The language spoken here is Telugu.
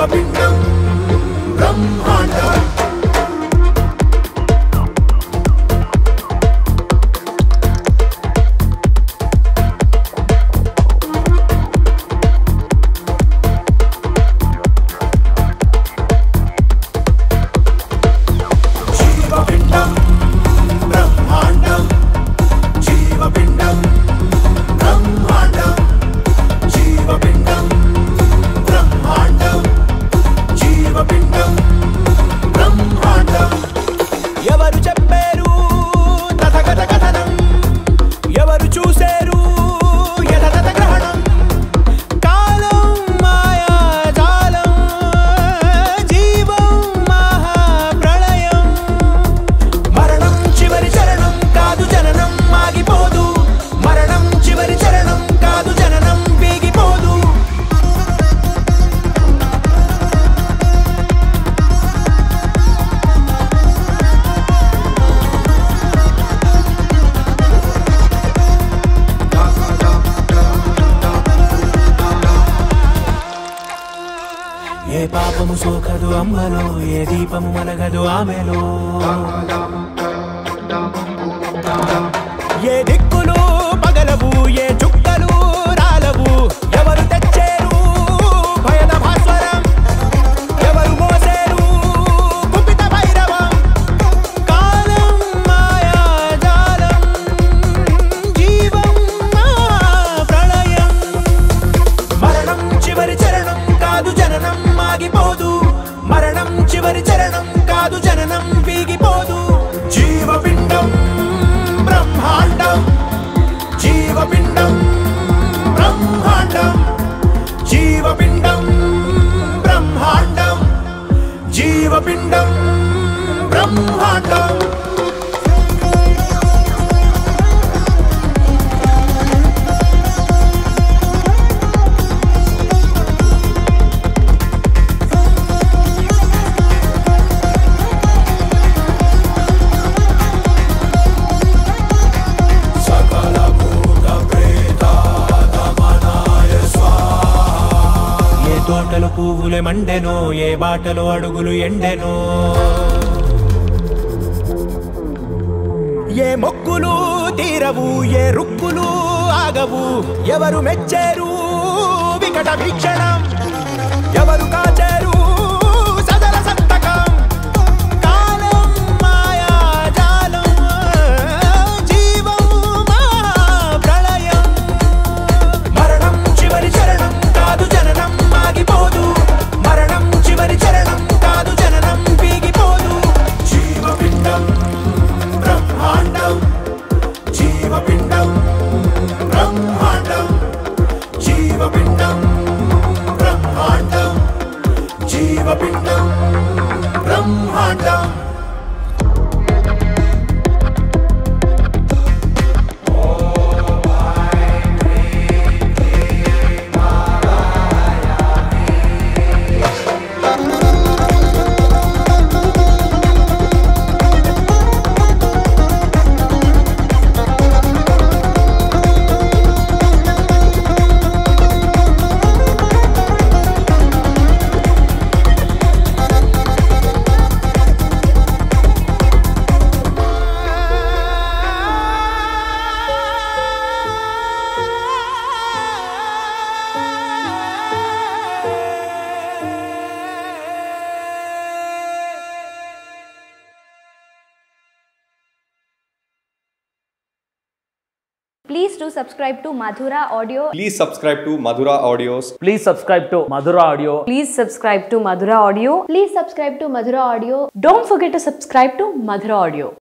జీవపిండం బ్రహ్మాండం జీవపిండం బ్రహ్మాండం జీవపిండం బ్రహ్మాండం జీవపిండం బ్రహ్మాండం జీవపిండం బ్రహ్మాండం ఎవరు చెప్పారు తథగత కథనం ఎవరు చూశారు యథగత గ్రహణం కాలం మాయాజాలం జీవం మహాప్రళయం మరణం చివరి చరణం కాదు జననం ఆగిపోదు మరణం చివరి చరణం కాదు జననం వీగిపోదు ఏ పాపము సోకదు అమ్మలో ఏ దీపము మనగదు ఆమెలో ఏ దిక్కులు పగలవు ఏ చుక్కలు రాలవు ఎవరు తెచ్చారు భయద భాస్వరం ఎవరు మోసేరు కుపిత భైరవం కాలం మాయాజాలం జీవం ప్రళయం మరణం చివరి చరణం కాదు జననం ఆగిపోదు మరణం చివరి చరణం కాదు జననం వీగిపోదు జీవపిండం బ్రహ్మాండం జీవపిండం బ్రహ్మాండం జీవపిండం బ్రహ్మాండం జీవపిండం బ్రహ్మాండం సకల భూత ప్రేతాత్మనాయ ఏ తోటలు పువ్వులే మండెనో ఏ బాటలో అడుగులు ఎండెనో ఏ మొక్కులు తీరవు ఏ రుక్కులు ఆగవు ఎవరు మెచ్చారు వికట వీక్షణం ఎవరు కాచారు సదల సంతకం కాలం మాయాజాలం జీవం ప్రళయం మరణం చివరి చరణం కాదు జననం ఆగిపోదు మరణం చివరి చరణం కాదు జననం వీగిపోదు జీవపిండం బ్రహ్మాండం జీవపిండం బ్రహ్మాండం జీవపిండం బ్రహ్మాండం జీవపిండం బ్రహ్మాండం Please do subscribe to Madhura Audio. Please subscribe to Madhura Audios. Please subscribe to Madhura Audio. Please subscribe to Madhura Audio. Please subscribe to Madhura Audio. Don't forget to subscribe to Madhura Audio.